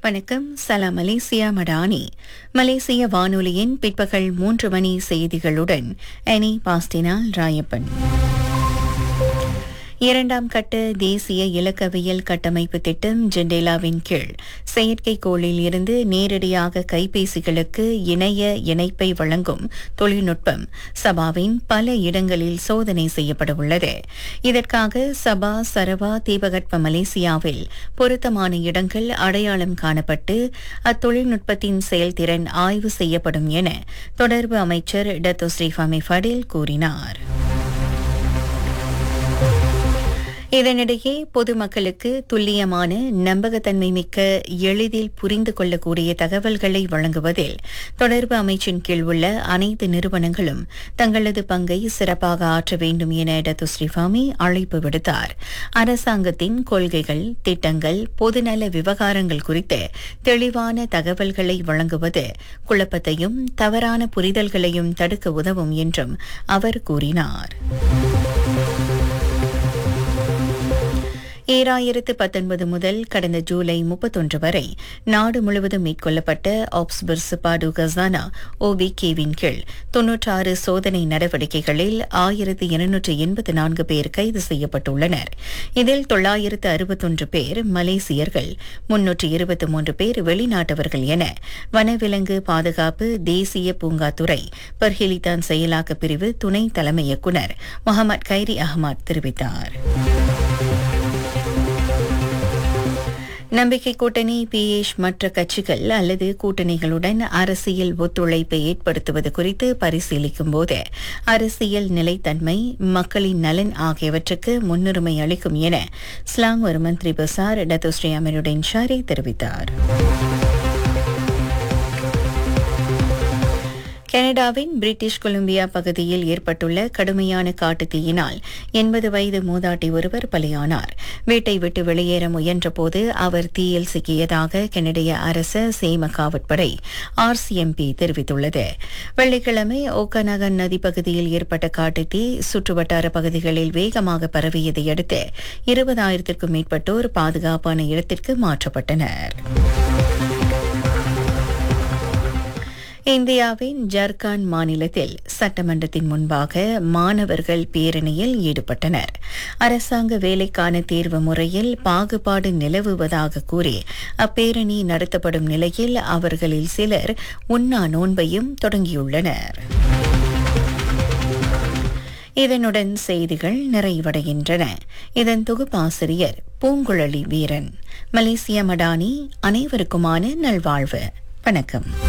வணக்கம் சலாம் மலேசியா மடானி மலேசிய வானொலியின் பிற்பகல் மூன்று மணி செய்திகளுடன் எனி பாஸ்டினால் ராயப்பன் இரண்டாம் கட்ட தேசிய இலக்கவியல் கட்டமைப்பு திட்டம் ஜெண்டேலாவின் கீழ் செயற்கைக்கோளில் இருந்து நேரடியாக கைபேசிகளுக்கு இணைய இணைப்பை வழங்கும் தொழில்நுட்பம் சபாவின் பல இடங்களில் சோதனை செய்யப்பட உள்ளது இதற்காக சபா சரவா தீபகற்ப மலேசியாவில் பொருத்தமான இடங்கள் அடையாளம் காணப்பட்டு அத்தொழில்நுட்பத்தின் செயல்திறன் ஆய்வு செய்யப்படும் என தொடர்பு அமைச்சர் டத்தோ ஸ்ரீஃபாமி ஃபடில் கூறினார் இதனிடையே பொதுமக்களுக்கு துல்லியமான நம்பகத்தன்மை மிக்க எளிதில் புரிந்து கொள்ளக்கூடிய தகவல்களை வழங்குவதில் தொடர்பு அமைச்சின் கீழ் உள்ள அனைத்து நிறுவனங்களும் தங்களது பங்கை சிறப்பாக ஆற்ற வேண்டும் என டத்து ஸ்ரீஃபாமி அழைப்பு விடுத்தார் அரசாங்கத்தின் கொள்கைகள் திட்டங்கள் பொதுநல விவகாரங்கள் குறித்து தெளிவான தகவல்களை வழங்குவது குழப்பத்தையும் தவறான புரிதல்களையும் தடுக்க உதவும் என்றும் அவர் கூறினார் ஈராயிரத்து பத்தொன்பது முதல் கடந்த ஜூலை முப்பத்தொன்று வரை நாடு முழுவதும் மேற்கொள்ளப்பட்ட ஆப்ஸ்பர்ஸ் பாடு கசானா ஓபிகேவின் கீழ் தொன்னூற்றாறு சோதனை நடவடிக்கைகளில் ஆயிரத்து இருநூற்று எண்பத்து நான்கு பேர் கைது செய்யப்பட்டுள்ளனர் இதில் தொள்ளாயிரத்து அறுபத்தொன்று பேர் மலேசியர்கள் முன்னூற்று இருபத்தி மூன்று பேர் வெளிநாட்டவர்கள் என வனவிலங்கு பாதுகாப்பு தேசிய பூங்காத்துறை பர்ஹிலிதான் செயலாக்க பிரிவு துணை தலைமை இயக்குநர் முகமது கைரி அகமது தெரிவித்தார் நம்பிக்கை கூட்டணி பிஎஷ் மற்ற கட்சிகள் அல்லது கூட்டணிகளுடன் அரசியல் ஒத்துழைப்பை ஏற்படுத்துவது குறித்து பரிசீலிக்கும் போது அரசியல் நிலைத்தன்மை மக்களின் நலன் ஆகியவற்றுக்கு முன்னுரிமை அளிக்கும் என ஸ்லாங் ஒரு மந்திரி பசார் டத்தோஸ்ரீ அமருடன் ஷாரி தெரிவித்தார் கனடாவின் பிரிட்டிஷ் கொலம்பியா பகுதியில் ஏற்பட்டுள்ள கடுமையான காட்டுத்தீயினால் எண்பது வயது மூதாட்டி ஒருவர் பலியானார் வீட்டை விட்டு வெளியேற முயன்றபோது அவர் தீயில் சிக்கியதாக கனடிய அரச சேம காவற்படை ஆர்சிஎம்பி தெரிவித்துள்ளது வெள்ளிக்கிழமை ஓக்கநகன் நதி பகுதியில் ஏற்பட்ட காட்டுத்தீ சுற்றுவட்டார பகுதிகளில் வேகமாக பரவியதை அடுத்து இருபதாயிரத்திற்கும் மேற்பட்டோர் பாதுகாப்பான இடத்திற்கு மாற்றப்பட்டனர் இந்தியாவின் ஜார்க்கண்ட் மாநிலத்தில் சட்டமன்றத்தின் முன்பாக மாணவர்கள் பேரணியில் ஈடுபட்டனர் அரசாங்க வேலைக்கான தேர்வு முறையில் பாகுபாடு நிலவுவதாக கூறி அப்பேரணி நடத்தப்படும் நிலையில் அவர்களில் சிலர் உண்ணா நோன்பையும் தொடங்கியுள்ளனர் இதனுடன் செய்திகள் நிறைவடைகின்றன இதன் தொகுப்பாசிரியர் பூங்குழலி வீரன் மலேசிய மடானி அனைவருக்குமான நல்வாழ்வு வணக்கம்